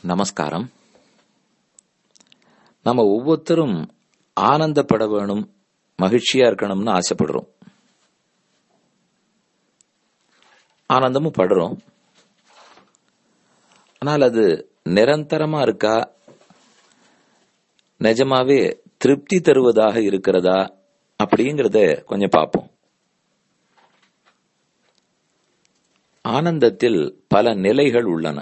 நமஸ்காரம் நம்ம ஒவ்வொருத்தரும் ஆனந்தப்பட வேணும் மகிழ்ச்சியா இருக்கணும்னு ஆசைப்படுறோம் ஆனந்தமும் படுறோம் ஆனால் அது நிரந்தரமா இருக்கா நிஜமாவே திருப்தி தருவதாக இருக்கிறதா அப்படிங்கறத கொஞ்சம் பார்ப்போம் ஆனந்தத்தில் பல நிலைகள் உள்ளன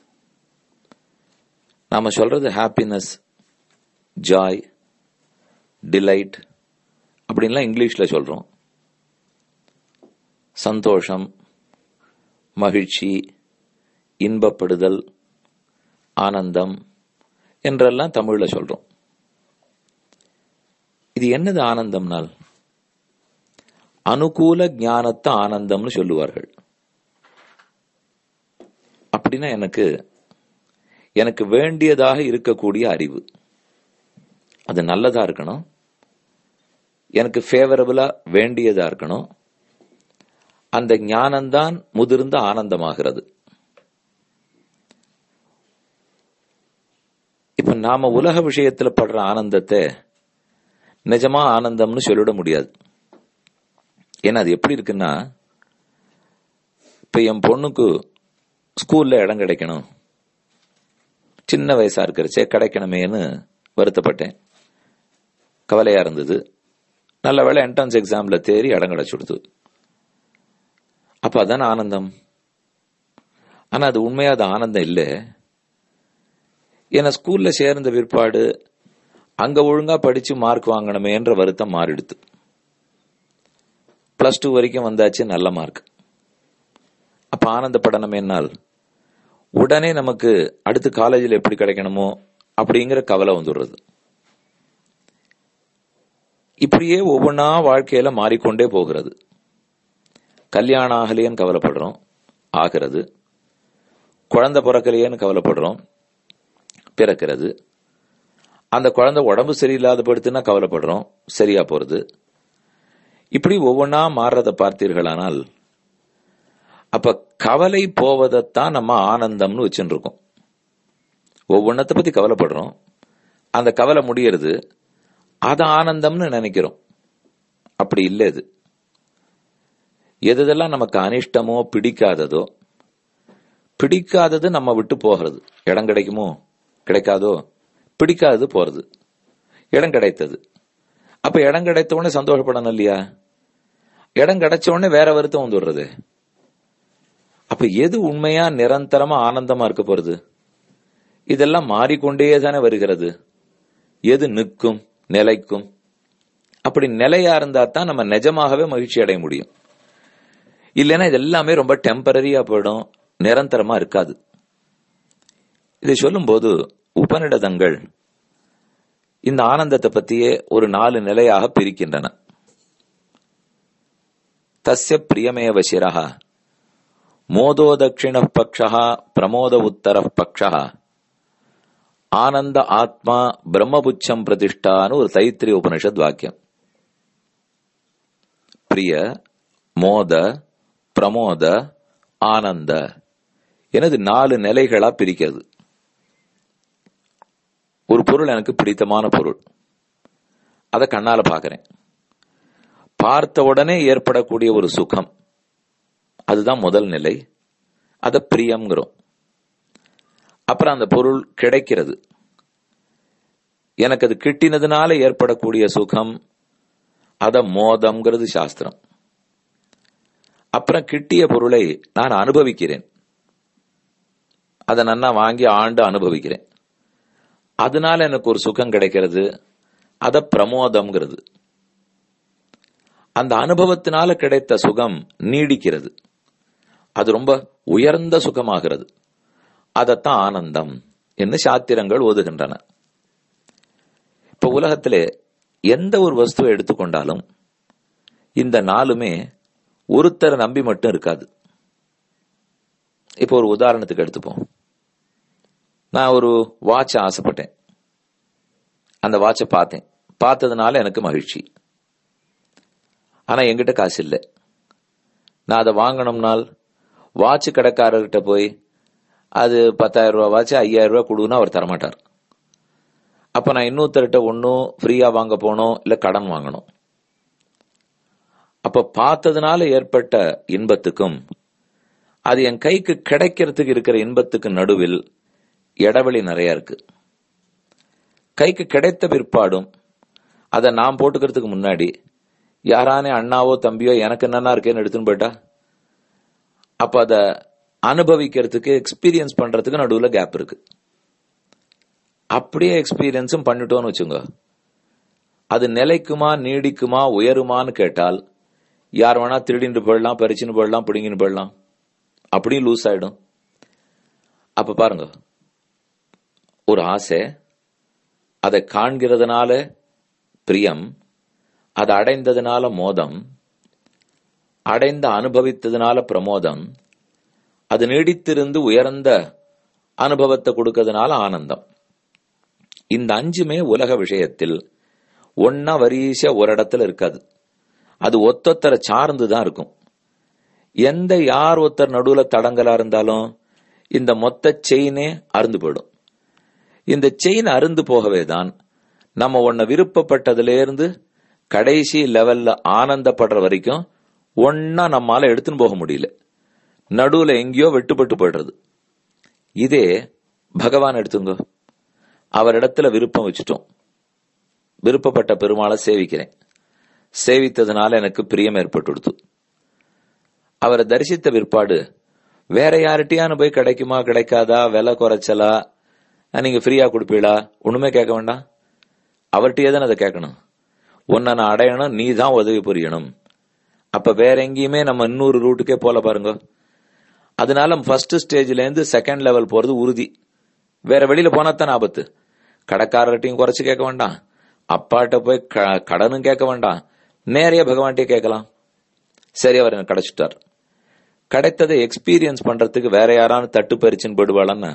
நாம சொல்றது ஹாப்பினஸ் ஜாய் டிலைட் அப்படின்லாம் இங்கிலீஷ்ல சொல்றோம் சந்தோஷம் மகிழ்ச்சி இன்பப்படுதல் ஆனந்தம் என்றெல்லாம் தமிழ்ல சொல்றோம் இது என்னது ஆனந்தம்னால் அனுகூல ஞானத்தை ஆனந்தம்னு சொல்லுவார்கள் அப்படின்னா எனக்கு எனக்கு வேண்டியதாக இருக்கக்கூடிய அறிவு அது நல்லதா இருக்கணும் எனக்கு ஃபேவரபிளா வேண்டியதா இருக்கணும் அந்த ஞானம்தான் முதிர்ந்த ஆனந்தமாகிறது இப்ப நாம உலக விஷயத்துல படுற ஆனந்தத்தை நிஜமா ஆனந்தம்னு சொல்லிட முடியாது ஏன்னா அது எப்படி இருக்குன்னா இப்ப என் பொண்ணுக்கு ஸ்கூல்ல இடம் கிடைக்கணும் சின்ன வயசா இருக்கிறச்சே கிடைக்கணுமேனு வருத்தப்பட்டேன் கவலையா இருந்தது நல்ல வேலை என்ட்ரன்ஸ் எக்ஸாம்ல தேறி இடம் கிடைச்சுடுது அப்ப அதான ஆனந்தம் ஆனா அது உண்மையா அது ஆனந்தம் இல்லை ஏன்னா ஸ்கூல்ல சேர்ந்த பிற்பாடு அங்க ஒழுங்கா படிச்சு மார்க் வாங்கணுமேன்ற வருத்தம் மாறிடுது பிளஸ் டூ வரைக்கும் வந்தாச்சு நல்ல மார்க் அப்ப ஆனந்தப்படணும் என்னால் உடனே நமக்கு அடுத்து காலேஜில் எப்படி கிடைக்கணுமோ அப்படிங்கிற கவலை வந்துடுறது இப்படியே ஒவ்வொன்றா வாழ்க்கையில மாறிக்கொண்டே போகிறது கல்யாணம் ஆகலையேன்னு கவலைப்படுறோம் ஆகிறது குழந்தை பிறக்கலையேன்னு கவலைப்படுறோம் பிறக்கிறது அந்த குழந்தை உடம்பு சரியில்லாத படுத்துனா கவலைப்படுறோம் சரியா போறது இப்படி ஒவ்வொன்றா மாறுறத பார்த்தீர்களானால் அப்ப கவலை போவதைத்தான் நம்ம ஆனந்தம்னு வச்சுட்டு இருக்கோம் ஒவ்வொன்றத்தை பத்தி கவலைப்படுறோம் அந்த கவலை முடியறது அது ஆனந்தம்னு நினைக்கிறோம் அப்படி இல்லை இது எதெல்லாம் நமக்கு அனிஷ்டமோ பிடிக்காததோ பிடிக்காதது நம்ம விட்டு போகிறது இடம் கிடைக்குமோ கிடைக்காதோ பிடிக்காதது போறது இடம் கிடைத்தது அப்ப இடம் கிடைத்த உடனே சந்தோஷப்படணும் இல்லையா இடம் கிடைச்ச உடனே வேற வருத்தம் வந்துடுறது அப்ப எது உண்மையா நிரந்தரமா ஆனந்தமா இருக்க போறது இதெல்லாம் மாறிக்கொண்டே தானே வருகிறது எது நிற்கும் நிலைக்கும் அப்படி நிலையா இருந்தா தான் நம்ம நிஜமாகவே மகிழ்ச்சி அடைய முடியும் இல்லைன்னா இது எல்லாமே ரொம்ப டெம்பரரியா போயிடும் நிரந்தரமா இருக்காது இதை சொல்லும் போது உபநிடதங்கள் இந்த ஆனந்தத்தை பத்தியே ஒரு நாலு நிலையாக பிரிக்கின்றன தஸ்ய பிரியமேவ சிரஹா மோதோ தட்சிண பக்ஷா பிரமோத உத்தர பக்ஷா ஆனந்த ஆத்மா பிரம்மபுச்சம் பிரதிஷ்டான்னு ஒரு தைத்திரிய உபனிஷத் வாக்கியம் பிரிய மோத பிரமோத ஆனந்த எனது நாலு நிலைகளா பிரிக்கிறது ஒரு பொருள் எனக்கு பிடித்தமான பொருள் அதை கண்ணால பாக்குறேன் பார்த்த உடனே ஏற்படக்கூடிய ஒரு சுகம் அதுதான் முதல் நிலை அத பிரியம்ங்கிறோம் அப்புறம் அந்த பொருள் கிடைக்கிறது எனக்கு அது கிட்டினதுனால ஏற்படக்கூடிய சுகம் அத மோதம்ங்கிறது சாஸ்திரம் அப்புறம் கிட்டிய பொருளை நான் அனுபவிக்கிறேன் அதை நன்னா வாங்கி ஆண்டு அனுபவிக்கிறேன் அதனால எனக்கு ஒரு சுகம் கிடைக்கிறது அத பிரமோதம்ங்கிறது அந்த அனுபவத்தினால கிடைத்த சுகம் நீடிக்கிறது அது ரொம்ப உயர்ந்த சுகமாகிறது அதத்தான் ஆனந்தம் என்று சாத்திரங்கள் ஓதுகின்றன இப்ப உலகத்திலே எந்த ஒரு வஸ்துவை எடுத்துக்கொண்டாலும் இந்த நாலுமே ஒருத்தரை நம்பி மட்டும் இருக்காது இப்போ ஒரு உதாரணத்துக்கு எடுத்துப்போம் நான் ஒரு வாட்ச் ஆசைப்பட்டேன் அந்த வாட்சை பார்த்தேன் பார்த்ததுனால எனக்கு மகிழ்ச்சி ஆனா என்கிட்ட காசு இல்லை நான் அதை வாங்கணும்னால் வாட்ச் கடைக்காரர்கிட்ட போய் அது பத்தாயிரம் ரூபாவாச்சு ஐயாயிரம் ரூபாய் கொடுன்னா அவர் தரமாட்டார் அப்ப நான் இன்னொருத்தர்கிட்ட ஒன்னும் ஃப்ரீயா வாங்க போனோம் இல்ல கடன் வாங்கணும் அப்ப பார்த்ததுனால ஏற்பட்ட இன்பத்துக்கும் அது என் கைக்கு கிடைக்கிறதுக்கு இருக்கிற இன்பத்துக்கு நடுவில் இடைவெளி நிறைய இருக்கு கைக்கு கிடைத்த பிற்பாடும் அதை நான் போட்டுக்கிறதுக்கு முன்னாடி யாரானே அண்ணாவோ தம்பியோ எனக்கு என்னன்னா இருக்கேன்னு எடுத்துன்னு போயிட்டா அப்ப அத அனுபவிக்கிறதுக்கு எக்ஸ்பீரியன்ஸ் பண்றதுக்கு நடுவுல கேப் இருக்கு அப்படியே எக்ஸ்பீரியன்ஸும் பண்ணிட்டோம்னு வச்சுங்க அது நிலைக்குமா நீடிக்குமா உயருமான்னு கேட்டால் யார் வேணா திருடிட்டு போயிடலாம் பறிச்சுன்னு போயிடலாம் பிடிங்கின்னு போயிடலாம் அப்படியும் லூஸ் ஆயிடும் அப்ப பாருங்க ஒரு ஆசை அதை காண்கிறதுனால பிரியம் அதை அடைந்ததுனால மோதம் அடைந்த அனுபவித்ததுனால பிரமோதம் அது நீடித்திருந்து உயர்ந்த அனுபவத்தை கொடுக்கறதுனால ஆனந்தம் இந்த அஞ்சுமே உலக விஷயத்தில் ஒன்னா வரிசையா ஒரு இடத்துல இருக்காது அது ஒத்தொத்தரை சார்ந்துதான் இருக்கும் எந்த யார் ஒருத்தர் நடுவுல தடங்கலா இருந்தாலும் இந்த மொத்த செயினே அருந்து போயிடும் இந்த செயின் அருந்து போகவே தான் நம்ம ஒன்ன விருப்பப்பட்டதுல இருந்து கடைசி லெவல்ல ஆனந்தப்படுற வரைக்கும் ஒன்னா நம்மால எடுத்துன்னு போக முடியல நடுவுல எங்கேயோ வெட்டுப்பட்டு போயிடுறது இதே பகவான் எடுத்துங்க அவரிடத்துல விருப்பம் வச்சுட்டோம் விருப்பப்பட்ட பெருமாளை சேவிக்கிறேன் சேவித்ததுனால எனக்கு பிரியம் ஏற்பட்டுடுத்து அவரை தரிசித்த பிற்பாடு வேற யார்கிட்டயானு போய் கிடைக்குமா கிடைக்காதா விலை குறைச்சலா நீங்க ஃப்ரீயா கொடுப்பீளா ஒண்ணுமே கேட்க வேண்டாம் அவர்கிட்டயே தானே அதை கேட்கணும் உன்னை நான் அடையணும் நீ தான் உதவி புரியணும் அப்ப வேற எங்கேயுமே நம்ம இன்னொரு ரூட்டுக்கே போல பாருங்க அதனால ஃபர்ஸ்ட் ஸ்டேஜ்ல இருந்து செகண்ட் லெவல் போறது உறுதி வேற வெளியில போனா தானே ஆபத்து கடைக்காரர்கிட்டையும் குறைச்சு கேட்க வேண்டாம் அப்பாட்ட போய் கடனும் கேட்க வேண்டாம் நேரைய பகவான்கிட்டயே கேட்கலாம் சரி அவர் எனக்கு கிடைச்சிட்டார் கிடைத்ததை எக்ஸ்பீரியன்ஸ் பண்றதுக்கு வேற யாரானு தட்டு பறிச்சுன்னு போயிடுவாளன்னு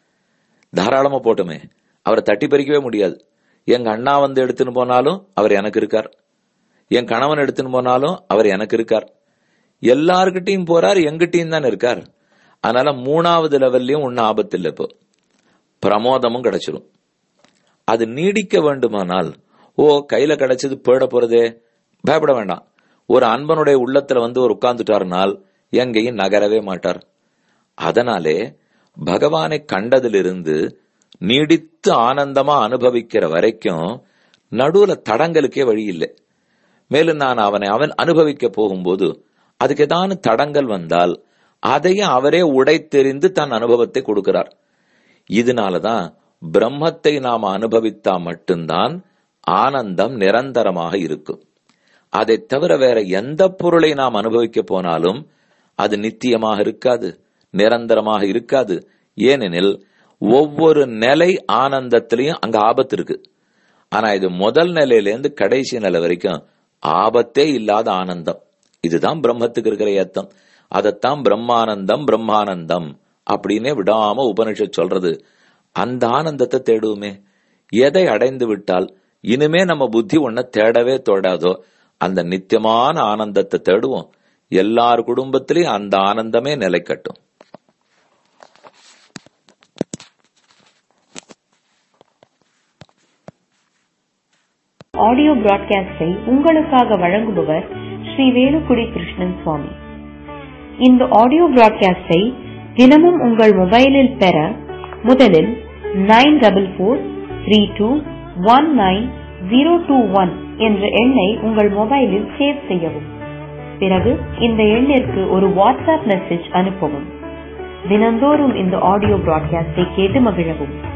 தாராளமா போட்டுமே அவரை தட்டி பறிக்கவே முடியாது எங்க அண்ணா வந்து எடுத்துன்னு போனாலும் அவர் எனக்கு இருக்கார் என் கணவன் எடுத்துன்னு போனாலும் அவர் எனக்கு இருக்கார் எல்லார்கிட்டையும் போறார் எங்கிட்டையும் தான் இருக்கார் அதனால மூணாவது லெவல்லயும் ஒன்னும் ஆபத்து இல்லை இப்போ பிரமோதமும் கிடைச்சிரும் அது நீடிக்க வேண்டுமானால் ஓ கையில கிடைச்சது போயிட போறதே பயப்பட வேண்டாம் ஒரு அன்பனுடைய உள்ளத்துல வந்து ஒரு உட்கார்ந்துட்டாருனால் எங்கேயும் நகரவே மாட்டார் அதனாலே பகவானை கண்டதிலிருந்து நீடித்து ஆனந்தமா அனுபவிக்கிற வரைக்கும் நடுவுல தடங்களுக்கே வழி இல்லை மேலும் நான் அவனை அவன் அனுபவிக்க போகும்போது அதுக்கு ஏதான தடங்கள் வந்தால் அதையும் அவரே உடைத்தெறிந்து தன் அனுபவத்தை கொடுக்கிறார் இதனாலதான் பிரம்மத்தை நாம் அனுபவித்தா மட்டும்தான் ஆனந்தம் நிரந்தரமாக இருக்கும் அதை தவிர வேற எந்த பொருளை நாம் அனுபவிக்க போனாலும் அது நித்தியமாக இருக்காது நிரந்தரமாக இருக்காது ஏனெனில் ஒவ்வொரு நிலை ஆனந்தத்திலையும் அங்க ஆபத்து இருக்கு ஆனா இது முதல் நிலையிலேருந்து கடைசி நிலை வரைக்கும் ஆபத்தே இல்லாத ஆனந்தம் இதுதான் பிரம்மத்துக்கு இருக்கிற ஏத்தம் அதைத்தான் பிரம்மானந்தம் பிரம்மானந்தம் அப்படின்னே விடாம உபனிஷத் சொல்றது அந்த ஆனந்தத்தை தேடுவோமே எதை அடைந்து விட்டால் இனிமே நம்ம புத்தி ஒன்ன தேடவே தோடாதோ அந்த நித்தியமான ஆனந்தத்தை தேடுவோம் எல்லார் குடும்பத்திலையும் அந்த ஆனந்தமே நிலைக்கட்டும் ஆடியோ பிராட்காஸ்டை உங்களுக்காக வழங்குபவர் ஸ்ரீ வேலுக்குடி கிருஷ்ணன் சுவாமி இந்த ஆடியோ பிராட்காஸ்டை தினமும் உங்கள் மொபைலில் பெற முதலில் nine double four three two one nine zero two one என்ற எண்ணை உங்கள் மொபைலில் சேவ் செய்யவும் பிறகு இந்த எண்ணிற்கு ஒரு வாட்ஸ்அப் மெசேஜ் அனுப்பவும் தினந்தோறும் இந்த ஆடியோ பிராட்காஸ்டை கேட்டு மகிழவும்